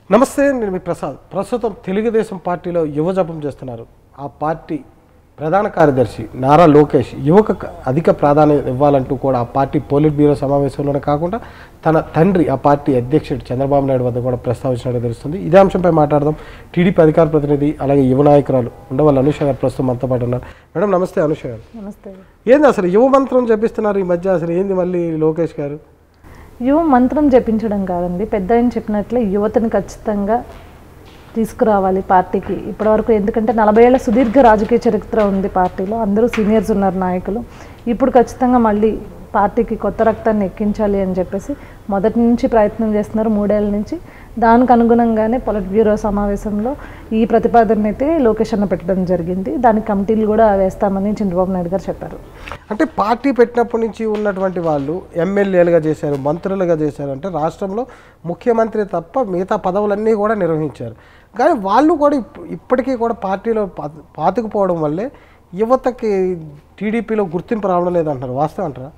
నమస్తే నేను మీ ప్రసాద్ ప్రస్తుతం తెలుగుదేశం పార్టీలో యువజపం చేస్తున్నారు ఆ పార్టీ ప్రధాన కార్యదర్శి నారా లోకేష్ యువక అధిక ప్రాధాన్యత ఇవ్వాలంటూ కూడా ఆ పార్టీ పోలిట్ బ్యూరో సమావేశంలోనే కాకుండా తన తండ్రి ఆ పార్టీ అధ్యక్షుడు చంద్రబాబు నాయుడు వద్ద కూడా ప్రస్తావించినట్టు తెలుస్తుంది ఇదే అంశంపై మాట్లాడదాం టీడీపీ అధికార ప్రతినిధి అలాగే యువ నాయకురాలు ఉండవల్లి అనుష గారు ప్రస్తుతం మనతో పాటు ఉన్నారు మేడం నమస్తే అనుష గారు నమస్తే ఏంది అసలు యువ మంత్రం చెప్పిస్తున్నారు ఈ మధ్య అసలు ఏంది మళ్ళీ లోకేష్ గారు యువ మంత్రం జపించడం కాదండి పెద్ద ఆయన చెప్పినట్లే యువతని ఖచ్చితంగా తీసుకురావాలి పార్టీకి ఇప్పటివరకు ఎందుకంటే నలభై ఏళ్ళ సుదీర్ఘ రాజకీయ చరిత్ర ఉంది పార్టీలో అందరూ సీనియర్స్ ఉన్నారు నాయకులు ఇప్పుడు ఖచ్చితంగా మళ్ళీ పార్టీకి కొత్త రక్తాన్ని ఎక్కించాలి అని చెప్పేసి మొదటి నుంచి ప్రయత్నం చేస్తున్నారు మూడేళ్ల నుంచి దానికి అనుగుణంగానే పొలిట్ బ్యూరో సమావేశంలో ఈ ప్రతిపాదన అయితే లోకేష్ అన్న పెట్టడం జరిగింది దానికి కమిటీలు కూడా వేస్తామని చంద్రబాబు నాయుడు గారు చెప్పారు అంటే పార్టీ పెట్టినప్పటి నుంచి ఉన్నటువంటి వాళ్ళు ఎమ్మెల్యేలుగా చేశారు మంత్రులుగా చేశారు అంటే రాష్ట్రంలో ముఖ్యమంత్రి తప్ప మిగతా పదవులన్నీ కూడా నిర్వహించారు కానీ వాళ్ళు కూడా ఇప్- ఇప్పటికీ కూడా పార్టీలో పా- పాతుకుపోవడం వల్లే యువతకి టీడీపీలో గుర్తింపు రావడం లేదంటారు వాస్తవం అంటారా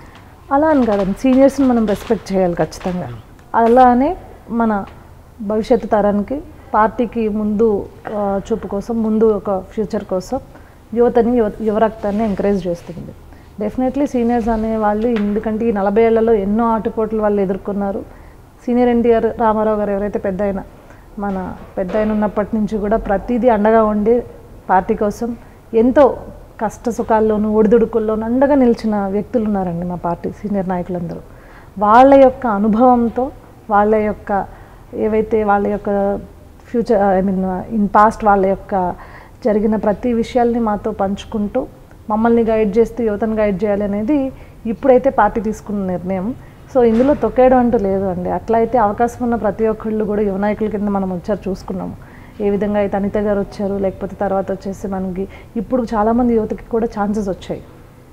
అలా అని కాదండి సీనియర్స్ని మనం రెస్పెక్ట్ చేయాలి ఖచ్చితంగా అలానే మన భవిష్యత్తు తరానికి పార్టీకి ముందు ఆ, చూపు కోసం ముందు ఒక ఫ్యూచర్ కోసం యువతని యువ యువరక్తాన్ని ఎంకరేజ్ చేస్తుంది డెఫినెట్లీ సీనియర్స్ అనే వాళ్ళు ఎందుకంటే ఈ నలభై ఏళ్లలో ఎన్నో ఆటుపోట్లు వాళ్ళు ఎదుర్కొన్నారు సీనియర్ ఎన్టీఆర్ రామారావు గారు ఎవరైతే పెద్ద ఆయన మన పెద్ద ఆయన ఉన్నప్పటి నుంచి కూడా ప్రతిదీ అండగా ఉండి పార్టీ కోసం ఎంతో కష్ట సుఖాల్లోనూ ఒడిదుడుకుల్లోనూ అండగా నిలిచిన వ్యక్తులు ఉన్నారండి మా పార్టీ సీనియర్ నాయకులందరూ వాళ్ళ యొక్క అనుభవంతో వాళ్ళ యొక్క ఏవైతే వాళ్ళ యొక్క future I mean in past వాళ్ళ యొక్క జరిగిన ప్రతి విషయాల్ని మాతో పంచుకుంటూ మమ్మల్ని గైడ్ చేస్తూ యువతను గైడ్ చేయాలి అనేది ఇప్పుడైతే పార్టీ తీసుకున్న నిర్ణయం సో ఇందులో తొక్కేయడం అంటూ లేదు అండి అట్లా అయితే అవకాశం ఉన్న ప్రతి ఒక్కళ్ళు కూడా యువ నాయకుల కింద మనం వచ్చారు చూసుకున్నాము ఏ విధంగా అయితే అనిత గారు వచ్చారు లేకపోతే తర్వాత వచ్చేసి మనకి ఇప్పుడు చాలామంది యువతకి కూడా ఛాన్సెస్ వచ్చాయి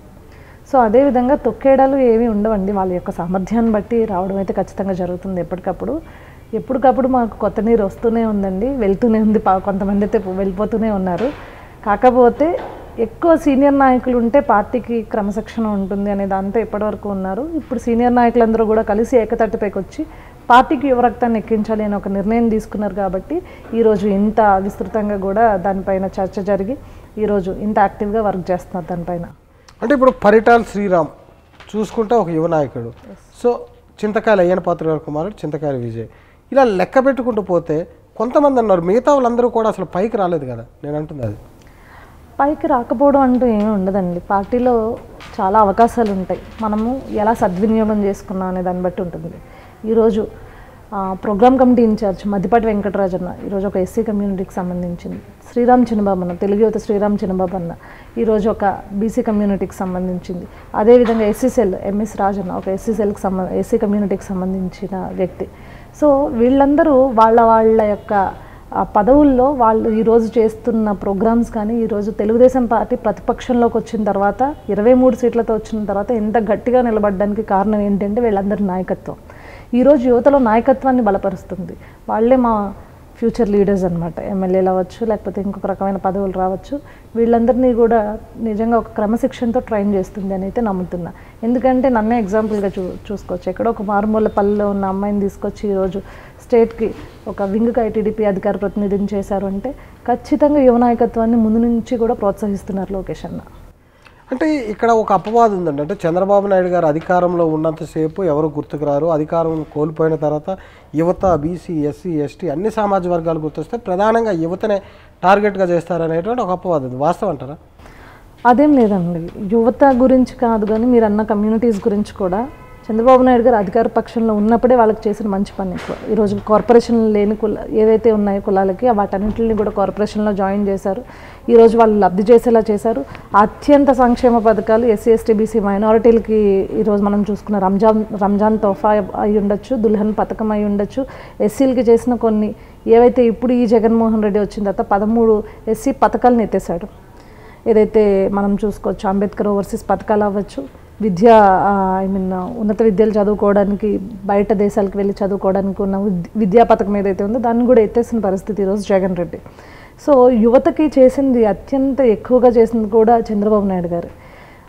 సో అదేవిధంగా తొక్కేడాలు ఏమీ ఉండవండి వాళ్ళ యొక్క సామర్థ్యాన్ని బట్టి రావడం అయితే ఖచ్చితంగా జరుగుతుంది ఎప్పటికప్పుడు ఎప్పటికప్పుడు మాకు కొత్త నీరు వస్తూనే ఉందండి వెళ్తూనే ఉంది పా- కొంతమంది అయితే వెళ్ళిపోతూనే ఉన్నారు కాకపోతే ఎక్కువ సీనియర్ నాయకులు ఉంటే పార్టీకి క్రమశిక్షణ ఉంటుంది అనే దాంతో ఇప్పటివరకు ఉన్నారు ఇప్పుడు సీనియర్ నాయకులందరూ కూడా కలిసి ఏకతాటిపైకి వచ్చి పార్టీకి యువరక్తాన్ని ఎక్కించాలి అని ఒక నిర్ణయం తీసుకున్నారు కాబట్టి ఈరోజు ఇంత విస్తృతంగా కూడా దానిపైన చర్చ జరిగి ఈరోజు ఇంత యాక్టివ్గా వర్క్ చేస్తున్నారు దానిపైన అంటే ఇప్పుడు పరిటాల్ శ్రీరామ్ చూసుకుంటే ఒక యువ నాయకుడు సో చింతకాయలు అయ్యన పాత్ర గారి కుమారుడు చింతకాయల విజయ్ ఇలా లెక్క పెట్టుకుంటూ పోతే కొంతమంది అన్నారు మిగతా వాళ్ళందరూ కూడా అసలు పైకి రాలేదు కదా నేను అంటుంది అది పైకి రాకపోవడం అంటూ ఏమీ ఉండదండి పార్టీలో చాలా అవకాశాలు ఉంటాయి మనము ఎలా సద్వినియోగం చేసుకున్నాం అనే దాన్ని బట్టి ఉంటుంది ఈరోజు ఆ, program committee incharge Maddipati Venkataraju అన్న ఈరోజు ఒక ఎస్సీ కమ్యూనిటీకి సంబంధించింది శ్రీరామ్ చిన్నబాబు అన్న తెలుగు యువత శ్రీరామ్ చిన్నబాబు అన్న ఈరోజు ఒక బీసీ కమ్యూనిటీకి సంబంధించింది అదేవిధంగా ఎస్సీ సెల్ ఎంఎస్ రాజు అన్న ఒక ఎస్సీ సెల్కి సంబంధ ఎస్సీ కమ్యూనిటీకి సంబంధించిన వ్యక్తి సో వీళ్ళందరూ వాళ్ళ వాళ్ళ యొక్క ఆ పదవుల్లో వాళ్ళు ఈరోజు చేస్తున్న ప్రోగ్రామ్స్ కానీ ఈరోజు తెలుగుదేశం పార్టీ ప్రతిపక్షంలోకి వచ్చిన తర్వాత ఇరవై మూడు సీట్లతో వచ్చిన తర్వాత ఎంత గట్టిగా నిలబడడానికి కారణం ఏంటంటే వీళ్ళందరి నాయకత్వం ఈరోజు యువతలో నాయకత్వాన్ని బలపరుస్తుంది వాళ్ళే మా ఫ్యూచర్ లీడర్స్ అనమాట ఎమ్మెల్యేలు అవ్వచ్చు లేకపోతే ఇంకొక రకమైన పదవులు రావచ్చు వీళ్ళందరినీ కూడా నిజంగా ఒక క్రమశిక్షణతో ట్రైన్ చేస్తుంది అని అయితే నమ్ముతున్నా ఎందుకంటే నన్నే ఎగ్జాంపుల్గా చూ చూసుకోవచ్చు ఎక్కడో ఒక మారుమూల పల్లెలో ఉన్న అమ్మాయిని తీసుకొచ్చి ఈరోజు స్టేట్కి ఒక వింగ్కి ఐటీడీపీ అధికార ప్రతినిధిని చేశారు అంటే ఖచ్చితంగా యువ నాయకత్వాన్ని ముందు నుంచి కూడా ప్రోత్సహిస్తున్నారు లోకేష్ అన్న అంటే ఇక్కడ ఒక అపవాదం ఉందండి అంటే చంద్రబాబు నాయుడు గారు అధికారంలో ఉన్నంతసేపు ఎవరు గుర్తుకు రారు అధికారం కోల్పోయిన తర్వాత యువత బీసీ ఎస్సీ ఎస్టీ అన్ని సామాజిక వర్గాలు గుర్తొస్తే ప్రధానంగా యువతనే టార్గెట్గా చేస్తారనేటువంటి ఒక అపవాదం ఉంది వాస్తవం అంటారా అదేం లేదండి యువత గురించి కాదు కానీ మీరు అన్న కమ్యూనిటీస్ గురించి కూడా చంద్రబాబు నాయుడు గారు అధికార పక్షంలో ఉన్నప్పుడే వాళ్ళకి చేసిన మంచి పని ఎక్కువ ఈరోజు కార్పొరేషన్ లేని కుల ఏవైతే ఉన్నాయో కులాలకి వాటన్నింటిని కూడా కార్పొరేషన్లో జాయిన్ చేశారు ఈరోజు వాళ్ళు లబ్ధి చేసేలా చేశారు అత్యంత సంక్షేమ పథకాలు ఎస్సీ ఎస్టీ బీసీ మైనారిటీలకి ఈరోజు మనం చూసుకున్న రంజాన్ రంజాన్ తోఫా అయి ఉండొచ్చు దుల్హన్ పథకం అయి ఉండొచ్చు ఎస్సీలకి చేసిన కొన్ని ఏవైతే ఇప్పుడు ఈ జగన్మోహన్ రెడ్డి వచ్చిన తర్వాత పదమూడు ఎస్సీ పథకాలను ఎత్తేసాడు ఏదైతే మనం చూసుకోవచ్చు అంబేద్కర్ ఓవర్సీస్ పథకాలు అవ్వచ్చు విద్య ఐ మీన్ ఉన్నత విద్యలు చదువుకోవడానికి బయట దేశాలకు వెళ్ళి చదువుకోవడానికి ఉన్న విద్- విద్యా పథకం ఏదైతే ఉందో దాన్ని కూడా ఎత్తేసిన పరిస్థితి ఈరోజు జగన్ రెడ్డి సో యువతకి చేసింది అత్యంత ఎక్కువగా చేసింది కూడా చంద్రబాబు నాయుడు గారు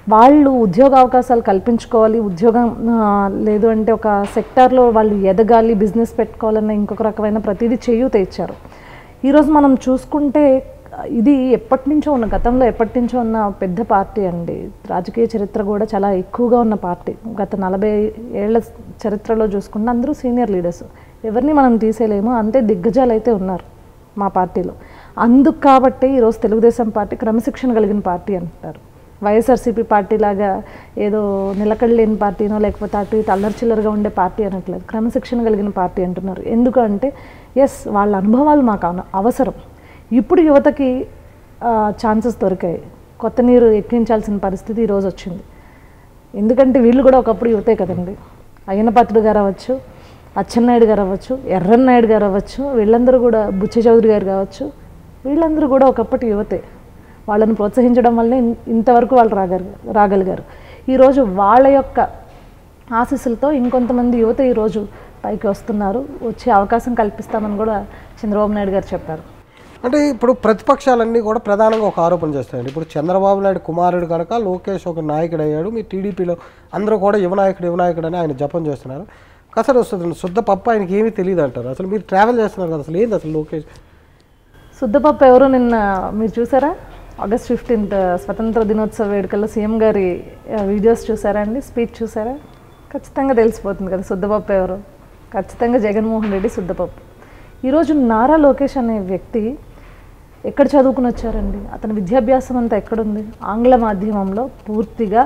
వాళ్ళు ఉద్యోగ అవకాశాలు కల్పించుకోవాలి ఉద్యోగం ఆ, లేదు అంటే ఒక సెక్టార్లో వాళ్ళు ఎదగాలి బిజినెస్ పెట్టుకోవాలన్న ఇంకొక రకమైన ప్రతిదీ చేయూత ఇచ్చారు ఈరోజు మనం చూసుకుంటే ఇది ఎప్పటి నుంచో ఉన్న గతంలో ఎప్పటి నుంచో ఉన్న పెద్ద పార్టీ అండి రాజకీయ చరిత్ర కూడా చాలా ఎక్కువగా ఉన్న పార్టీ గత నలభై ఏళ్ల చరిత్రలో చూసుకుంటే అందరూ సీనియర్ లీడర్స్ ఎవరిని మనం తీసేయలేము అంతే దిగ్గజాలు అయితే ఉన్నారు మా పార్టీలో అందుకు కాబట్టి ఈరోజు తెలుగుదేశం పార్టీ క్రమశిక్షణ కలిగిన పార్టీ అంటారు వైఎస్ఆర్సీపీ పార్టీ లాగా ఏదో నిలకడలేని పార్టీనో లేకపోతే అటు ఇటు అల్లరి చిల్లరగా ఉండే పార్టీ అనట్లేదు క్రమశిక్షణ కలిగిన పార్టీ అంటున్నారు ఎందుకంటే ఎస్ వాళ్ళ అనుభవాలు మాకు అన- అవసరం ఇప్పుడు యువతకి ఛాన్సెస్ దొరికాయి కొత్త నీరు ఎక్కించాల్సిన పరిస్థితి ఈరోజు వచ్చింది ఎందుకంటే వీళ్ళు కూడా ఒకప్పుడు యువతే కదండి అయ్యనపాత్రుడు గారు అవ్వచ్చు అచ్చెన్నాయుడు గారు అవ్వచ్చు ఎర్రన్నాయుడు గారు అవ్వచ్చు వీళ్ళందరూ కూడా బుచ్చ చౌదరి గారు కావచ్చు వీళ్ళందరూ కూడా ఒకప్పటి యువతే వాళ్ళని ప్రోత్సహించడం వల్లనే ఇన్- ఇంతవరకు వాళ్ళు రాగలి రాగలిగారు ఈరోజు వాళ్ళ యొక్క ఆశీస్సులతో ఇంకొంతమంది యువత ఈరోజు పైకి వస్తున్నారు వచ్చే అవకాశం కల్పిస్తామని కూడా చంద్రబాబు నాయుడు గారు చెప్పారు అంటే ఇప్పుడు ప్రతిపక్షాలన్నీ కూడా ప్రధానంగా ఒక ఆరోపణ చేస్తాయండి ఇప్పుడు చంద్రబాబు నాయుడు కుమారుడు కనుక లోకేష్ ఒక నాయకుడు అయ్యాడు మీ టీడీపీలో అందరూ కూడా యువనాయకుడు యువనాయకుడు అని ఆయన జపం చేస్తున్నారు అసలు వస్తుంది శుద్ధ పప్పు ఆయనకి ఏమీ తెలియదు అంటారు అసలు మీరు ట్రావెల్ చేస్తున్నారు కదా అసలు ఏంది అసలు లోకేష్ శుద్ధపప్పు ఎవరు నిన్న మీరు చూసారా ఆగస్ట్ ఫిఫ్టీన్త్ స్వతంత్ర దినోత్సవ వేడుకల్లో సీఎం గారి ఆ, వీడియోస్ చూసారా అండి స్పీచ్ చూసారా ఖచ్చితంగా తెలిసిపోతుంది కదా శుద్ధపప్పు ఎవరు ఖచ్చితంగా జగన్మోహన్ రెడ్డి శుద్ధపప్పు ఈరోజు నారా లోకేష్ అనే వ్యక్తి ఎక్కడ చదువుకుని వచ్చారండి అతని విద్యాభ్యాసం అంతా ఎక్కడుంది ఆంగ్ల మాధ్యమంలో పూర్తిగా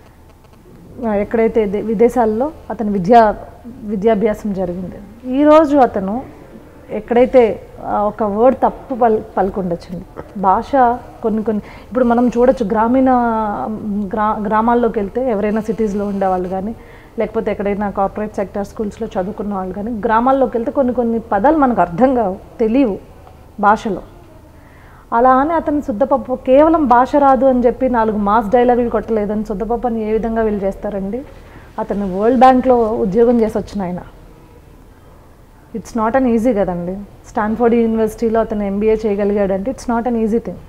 ఆ, ఎక్కడైతే దే- విదేశాల్లో అతని విద్యా విద్యాభ్యాసం జరిగింది ఈరోజు అతను ఎక్కడైతే ఆ, ఒక వర్డ్ తప్పు పల్ పలుకుండొచ్చింది భాష కొన్ని కొన్ని ఇప్పుడు మనం చూడొచ్చు గ్రామీణ గ్రా గ్రామాల్లోకి వెళ్తే ఎవరైనా సిటీస్లో ఉండేవాళ్ళు కానీ లేకపోతే ఎక్కడైనా కార్పొరేట్ సెక్టర్ స్కూల్స్లో చదువుకున్న వాళ్ళు కానీ గ్రామాల్లోకి వెళ్తే కొన్ని కొన్ని పదాలు మనకు అర్థం కావు తెలియవు భాషలో అలా అని అతను శుద్ధపప్పు కేవలం భాష రాదు అని చెప్పి నాలుగు మాస్ డైలాగులు కొట్టలేదని శుద్ధపప్పు అని ఏ విధంగా వీళ్ళు చేస్తారండి అతను వరల్డ్ బ్యాంక్లో ఉద్యోగం చేసి వచ్చిన ఆయన ఇట్స్ నాట్ అన్ ఈజీ కదండి స్టాన్ఫోర్డ్ యూనివర్సిటీలో అతను ఎంబీఏ చేయగలిగాడంటే it's not an easy thing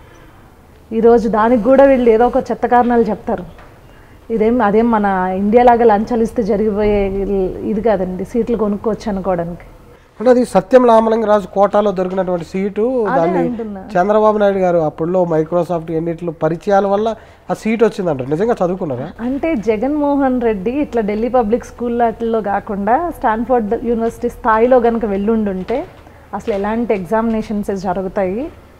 ఈరోజు దానికి కూడా వీళ్ళు ఏదో ఒక చెత్త కారణాలు చెప్తారు ఇదేం అదేం మన ఇండియా లాగా లంచాలు ఇస్తే జరిగిపోయే ఇది కాదండి సీట్లు కొనుక్కోవచ్చు అనుకోవడానికి అంటే అది సత్యం రామలింగరాజు కోటాలో దొరికినటువంటి సీటు దాన్ని అంటున్నా. చంద్రబాబు నాయుడు గారు అప్పుడులో మైక్రోసాఫ్ట్ ఎన్నిట్లో పరిచయాల వల్ల ఆ సీట్ వచ్చిందంటారు నిజంగా చదువుకున్నారా అంటే జగన్మోహన్ రెడ్డి ఇట్లా ఢిల్లీ పబ్లిక్ స్కూల్ వాటిల్లో కాకుండా స్టాన్ఫోర్డ్ యూనివర్సిటీ స్థాయిలో కనుక వెళ్ళుండుంటే అసలు ఎలాంటి ఎగ్జామినేషన్స్ జరుగుతాయి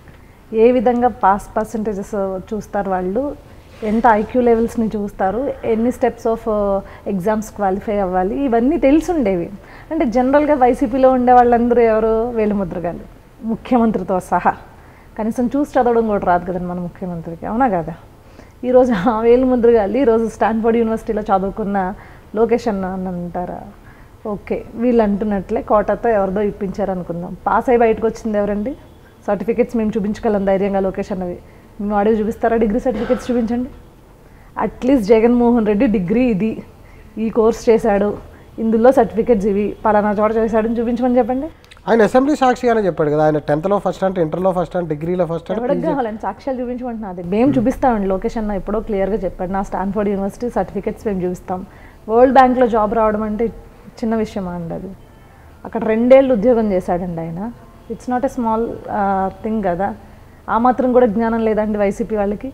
ఏ విధంగా పాస్ పర్సంటేజెస్ చూస్తారు వాళ్ళు ఎంత ఐక్యూ లెవెల్స్ని చూస్తారు ఎన్ని స్టెప్స్ ఆఫ్ ఎగ్జామ్స్ క్వాలిఫై అవ్వాలి ఇవన్నీ తెలిసుండేవి అంటే జనరల్గా వైసీపీలో ఉండే వాళ్ళందరూ ఎవరు వేలుముద్రగాలు ముఖ్యమంత్రితో సహా కనీసం చూసి చదవడం కూడా రాదు కదండి మన ముఖ్యమంత్రికి అవునా కదా ఈరోజు ఆ వేలుముద్రగాలి ఈరోజు స్టాన్ఫోర్డ్ యూనివర్సిటీలో చదువుకున్న లోకేష్ అన్న అని అంటారా ఓకే వీళ్ళు అంటున్నట్లే కోటాతో ఎవరిదో ఇప్పించారు అనుకుందాం పాస్ అయి బయటకు వచ్చింది ఎవరండి సర్టిఫికెట్స్ మేము చూపించగలం ధైర్యంగా లోకేష్ అన్నవి మేము అడిగి చూపిస్తారా డిగ్రీ సర్టిఫికెట్స్ చూపించండి అట్లీస్ట్ జగన్మోహన్ రెడ్డి డిగ్రీ ఇది ఈ కోర్స్ చేశాడు ఇందులో సర్టిఫికెట్స్ ఇవి పలానా చోట చేశాడని చూపించమని చెప్పండి ఆయన అసెంబ్లీ సాక్షిగానే చెప్పాడు కదా ఆయన టెన్త్లో ఫస్ట్ అంటే ఇంటర్లో ఫస్ట్ అంటే డిగ్రీలో ఫస్ట్ అంటే ఎవరికి కావాలండి సాక్ష్యాలు చూపించమంటున్నా అది మేము చూపిస్తామండి లోకేష్ అన్న ఎప్పుడో క్లియర్గా చెప్పాడు నా స్టాన్ఫోర్డ్ యూనివర్సిటీ సర్టిఫికెట్స్ మేము చూపిస్తాం వరల్డ్ బ్యాంక్లో జాబ్ రావడం అంటే చిన్న విషయమా అండి అది అక్కడ రెండేళ్ళు ఉద్యోగం చేశాడండి ఆయన it's not a small thing కదా ఆ మాత్రం కూడా జ్ఞానం లేదండి వైసీపీ వాళ్ళకి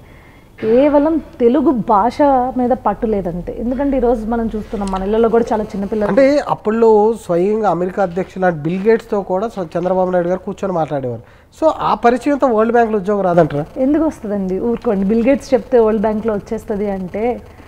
కేవలం తెలుగు భాష మీద పట్టు లేదంతే ఎందుకంటే ఈరోజు మనం చూస్తున్నాం మన ఇళ్ళలో కూడా చాలా చిన్నపిల్లలు అంటే అప్పుల్లో స్వయంగా అమెరికా అధ్యక్షులు లాంటి బిల్ గేట్స్తో కూడా స్వ- చంద్రబాబు నాయుడు గారు కూర్చొని మాట్లాడేవారు సో ఆ పరిచయంతో వరల్డ్ బ్యాంక్లో ఉద్యోగం రాదంటారా ఎందుకు వస్తుందండి ఊరుకోండి బిల్ గేట్స్ చెప్తే వరల్డ్ బ్యాంక్లో వచ్చేస్తుంది అంటే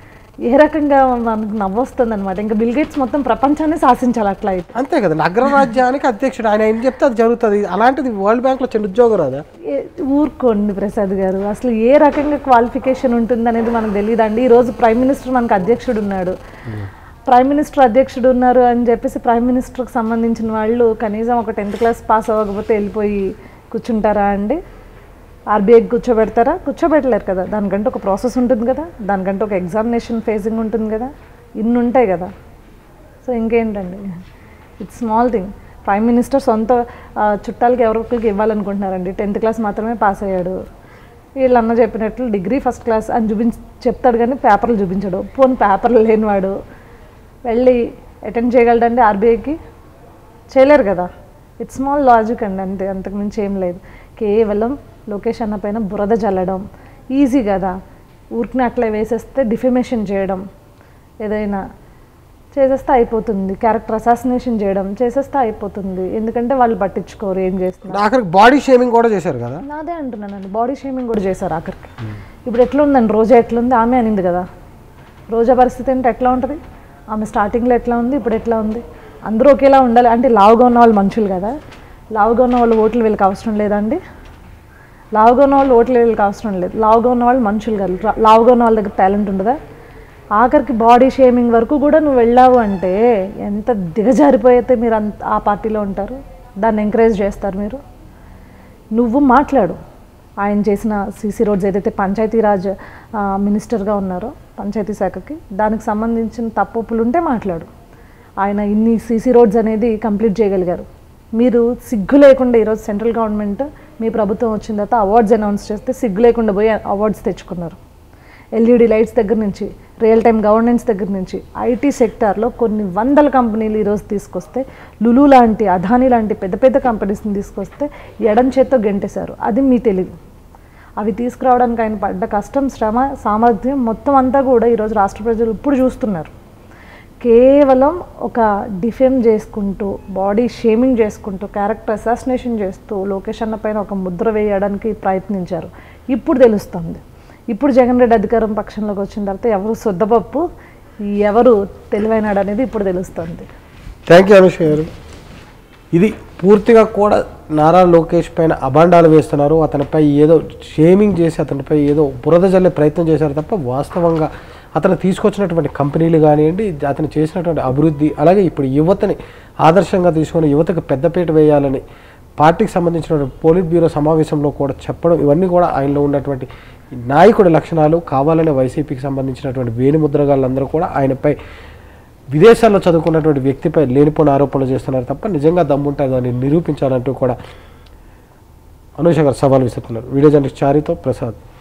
ఏ రకంగా మనకు నవ్వొస్తుంది అనమాట ఇంకా బిల్ గేట్స్ మొత్తం ప్రపంచాన్ని శాసించాలి అట్లా అయితే అంతే కదండి అగ్రరాజ్యానికి అధ్యక్షుడు ఆయన ఏం చెప్తే అది జరుగుతుంది అలాంటిది వరల్డ్ బ్యాంక్లో చిన్న ఉద్యోగం రాదా ఏ- ఊరుకోండి ప్రసాద్ గారు అసలు ఏ రకంగా క్వాలిఫికేషన్ ఉంటుంది అనేది మనకు తెలియదండి ఈరోజు ప్రైమ్ మినిస్టర్ మనకు అధ్యక్షుడు ఉన్నాడు ప్రైమ్ మినిస్టర్ అధ్యక్షుడు ఉన్నారు అని చెప్పేసి ప్రైమ్ మినిస్టర్కి సంబంధించిన వాళ్ళు కనీసం ఒక టెన్త్ క్లాస్ పాస్ అవ్వకపోతే వెళ్ళిపోయి కూర్చుంటారా అండి ఆర్బీఐకి కూర్చోబెడతారా కూర్చోబెట్టలేరు కదా దానికంటే ఒక ప్రాసెస్ ఉంటుంది కదా దానికంటే ఒక ఎగ్జామినేషన్ ఫేసింగ్ ఉంటుంది కదా ఇన్ని ఉంటాయి కదా సో ఇంకేంటండి it's small thing prime minister సొంత ఆ, చుట్టాలకి ఎవరొకరికి ఇవ్వాలనుకుంటున్నారండి టెన్త్ క్లాస్ మాత్రమే పాస్ అయ్యాడు వీళ్ళు అన్న చెప్పినట్లు డిగ్రీ ఫస్ట్ క్లాస్ అని చూపించి చెప్తాడు కానీ పేపర్లు చూపించడు పోనీ పేపర్లు లేనివాడు వెళ్ళి అటెండ్ చేయగలడండి ఆర్బీఐకి చేయలేరు కదా ఇట్స్ స్మాల్ లాజిక్ అండి అంతే అంతకుమించి ఏం లేదు కేవలం లోకేష్ అన్న పైన బురద చల్లడం ఈజీ కదా ఊరికి అట్లా వేసేస్తే డిఫిమేషన్ చేయడం ఏదైనా చేసేస్తే అయిపోతుంది క్యారెక్టర్ అసాసినేషన్ చేయడం చేసేస్తే అయిపోతుంది ఎందుకంటే వాళ్ళు పట్టించుకోరు ఏం చేస్తున్నారు ఆఖరికి బాడీ షేమింగ్ కూడా చేశారు కదా నాదే అంటున్నానండి బాడీ షేమింగ్ కూడా చేశారు ఆఖరికి ఇప్పుడు ఎట్లుందండి రోజా ఎట్లుంది ఆమె అనింది కదా రోజా పరిస్థితి ఏంటి ఎట్లా ఉంటుంది ఆమె స్టార్టింగ్లో ఎట్లా ఉంది ఇప్పుడు ఎట్లా ఉంది అందరూ ఒకేలా ఉండాలి అంటే లావుగా ఉన్న వాళ్ళు మనుషులు కదా లావుగా ఉన్న వాళ్ళు ఓట్లు వీళ్ళకి అవసరం లేదండి లావుగా ఉన్న వాళ్ళు ఓట్లు వీళ్ళకి అవసరం లేదు లావుగా ఉన్న వాళ్ళు మనుషులు కాదు రా- లావుగా ఉన్న వాళ్ళ దగ్గర టాలెంట్ ఉంటుందా ఆఖరికి బాడీ షేమింగ్ వరకు కూడా నువ్వు వెళ్ళావు అంటే ఎంత దిగజారిపోయితే మీరు అంత ఆ పార్టీలో ఉంటారు దాన్ని ఎంకరేజ్ చేస్తారు మీరు నువ్వు మాట్లాడు ఆయన చేసిన సీసీ రోడ్స్ ఏదైతే పంచాయతీరాజ్ ఆ, మినిస్టర్గా ఉన్నారో పంచాయతీ శాఖకి దానికి సంబంధించిన తప్పులు ఉంటే మాట్లాడు ఆయన ఇన్ని సీసీ రోడ్స్ అనేది కంప్లీట్ చేయగలిగారు మీరు సిగ్గు లేకుండా ఈరోజు సెంట్రల్ గవర్నమెంట్ మీ ప్రభుత్వం వచ్చిన తర్వాత అవార్డ్స్ అనౌన్స్ చేస్తే సిగ్గు లేకుండా పోయి అవార్డ్స్ తెచ్చుకున్నారు ఎల్ఈడి లైట్స్ దగ్గర నుంచి రియల్ టైం గవర్నెన్స్ దగ్గర నుంచి ఐటీ సెక్టార్లో కొన్ని వందల కంపెనీలు ఈరోజు తీసుకొస్తే లులు లాంటి అదానీ లాంటి పెద్ద పెద్ద కంపెనీస్ని తీసుకొస్తే ఎడం చేత్తో గెంటేశారు అది మీ తెలివి అవి తీసుకురావడానికి ఆయన పడ్డ కష్టం శ్రమ సామర్థ్యం మొత్తం అంతా కూడా ఈరోజు రాష్ట్ర ప్రజలు ఇప్పుడు చూస్తున్నారు కేవలం ఒక డిఫెమ్ చేసుకుంటూ బాడీ షేమింగ్ చేసుకుంటూ క్యారెక్టర్ అసాసినేషన్ చేస్తూ లోకేష్ అన్న పైన ఒక ముద్ర వేయడానికి ప్రయత్నించారు ఇప్పుడు తెలుస్తుంది ఇప్పుడు జగన్ రెడ్డి అధికారం పక్షంలోకి వచ్చిన తర్వాత ఎవరు శుద్ధపప్పు ఎవరు తెలివైనాడు అనేది ఇప్పుడు తెలుస్తుంది థ్యాంక్ యూ అనుష గారు ఇది పూర్తిగా కూడా నారా లోకేష్ పైన అభాండాలు వేస్తున్నారు అతనిపై ఏదో షేమింగ్ చేసి అతనిపై ఏదో బురద జల్లే ప్రయత్నం చేశారు తప్ప వాస్తవంగా అతను తీసుకొచ్చినటువంటి కంపెనీలు కానివ్వండి అతను చేసినటువంటి అభివృద్ధి అలాగే ఇప్పుడు యువతని ఆదర్శంగా తీసుకొని యువతకు పెద్దపీట వేయాలని పార్టీకి సంబంధించినటువంటి పోలిట్ బ్యూరో సమావేశంలో కూడా చెప్పడం ఇవన్నీ కూడా ఆయనలో ఉన్నటువంటి నాయకుడి లక్షణాలు కావాలనే వైసీపీకి సంబంధించినటువంటి వేణుముద్రగాళ్ళందరూ కూడా ఆయనపై విదేశాల్లో చదువుకున్నటువంటి వ్యక్తిపై లేనిపోని ఆరోపణలు చేస్తున్నారు తప్ప నిజంగా దమ్ముంటే దాన్ని నిరూపించాలంటూ కూడా అనూష గారు సవాల్ విసురుతున్నారు వీడియో జర్నలిస్ట్ చారితో ప్రసాద్